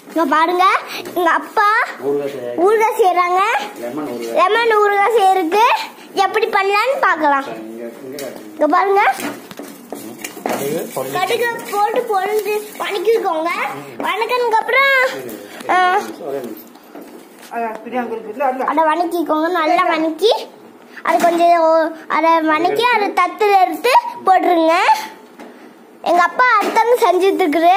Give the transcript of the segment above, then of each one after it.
இங்க பாருங்க எங்க அப்பா ஊறுகாய் செய்ய ஊறுகாய் செய்யறாங்க லெமன் ஊறுகாய் லெமன் ஊறுகாய் செய்யறதுக்கு எப்படி பண்ணலாம்னு பார்க்கலாம் இங்க இங்க காட்டுங்க இங்க பாருங்க கடுகு பொடி கடுகு போட்டு பொழுது வணக்கிக்கோங்க வணக்கினதுக்கு அப்புறம் ஆ, ஒரே நிமிஷம் அதை வணக்கிக்கோங்க நல்லா வணக்கி அது கொஞ்சம் ஓ- அதை வணக்கி அதை தத்துல எடுத்து போட்டுருங்க எங்க அப்பா அடுத்தாங்க செஞ்சுட்டு இருக்குது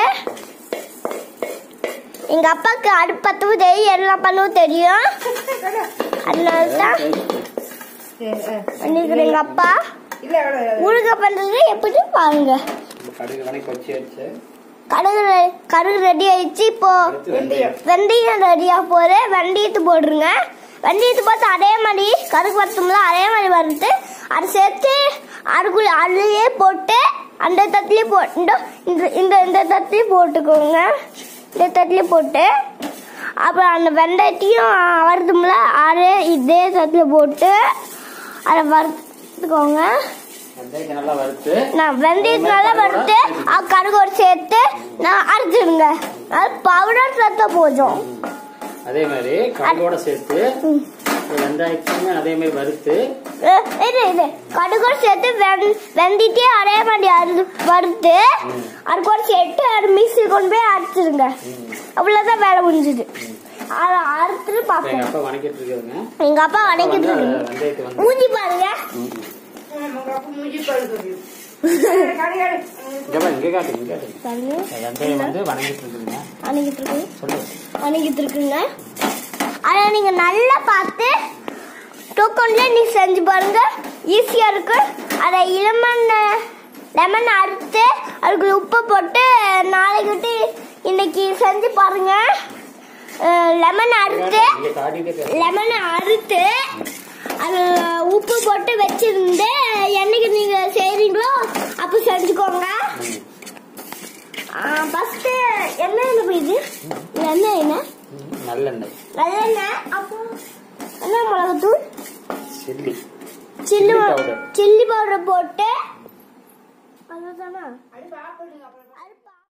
எங்க அப்பாவுக்கு அடுப்பத்தவும் தெரியும் எல்லாம் பண்ணவும் தெரியும் அதனால தான் பண்ணிருக்கிற எங்க அப்பா ஊறுகாய் பண்றது எப்படி பாருங்க இப்ப கடுகு வணக்கி வச்சு வச்சு கடுகு ரெ- கடுகு ரெடி ஆயிடுச்சு இப்போ அடுத்து வெந்தயம் வெந்தயம் ரெடியா போது வெந்தயத்தை போட்டுருங்க வெந்தயத்தை போட்டு அதே மாதிரி கருகு வறுத்தோம்ல அதே மாதிரி வறுத்து அதை சேர்த்து அதுக்குள்ள அதுலயே போட்டு அந்த தட்டுலயே போட்டு இந்த இந்த இந்த தட்டுலயே போட்டுக்கோங்க இந்த தட்டுலயே போட்டு அப்புறம் அந்த வெந்தயத்தையும் வறுத்தோம்ல அதே இதே தட்டுல போட்டு அதை வறுத்துக்கோங்க வெந்தயத்தை நல்லா வறுத்து நான் வெந்தயத்தை நல்லா வறுத்து அஹ் கடுகோடு சேர்த்து நான் அரைச்சிடுங்க அது பவுடர் சேர்த்தா போதும் அதே மாதிரி கடுகோட சேர்த்து வெங்காயத்தையுமே அதே மாதிரி வறுத்து அஹ் இது இது கடுகோடு சேர்த்து வெந் வெந்திட்டே அதே மாதிரி அறு வறுத்து அது கூட சேர்த்து அது மிக்ஸி கொண்டு போய் அரைச்சிடுங்க அவ்வளவுதான் வேலை முடிஞ்சுது அதை அறுத்துட்டு இப்ப எங்க பார்ப்போம் அப்பா வணக்கிட்டு இருக்குதுங்க எங்க அப்பா வணக்கிட்டு வந்து இருக்கு வெந்தயத்தை வந்து மூஞ்சி பாருங்க இங்க பாரு, இங்க காட்டு இங்க காட்டு பாருங்க வெந்தயம் வந்து வணங்கிட்டு இருக்குதுங்க வணங்கிட்டு இருக்கு சொல்லு வணங்கிட்டு இருக்குங்க அதை நீங்க நல்லா பார்த்து டோக்கன்ல நீ செஞ்சு பாருங்க ஈஸியா இருக்கு அதை இளமன் லெமன் அறுத்து அதுக்கு உப்பு போட்டு நாளைக்கு இன்னைக்கு செஞ்சு பாருங்க லெமன் அறுத்து இங்க காட்டிட்டே பேசு. லெமனை அறுத்து அது உப்பு போட்டு வச்சிருந்து என்னைக்கு நீங்க செய்றீங்களோ அப்போ செஞ்சுக்கோங்க ஃபர்ஸ்ட் என்ன என்ன இது இது என்ன என்ன நல்லெண்ணெய் நல்லெண்ணெய் அப்போ என்ன மிளகுத்தூள் chilli chilli Chilli powder. Chilli powder போட்டு அதுதானா அது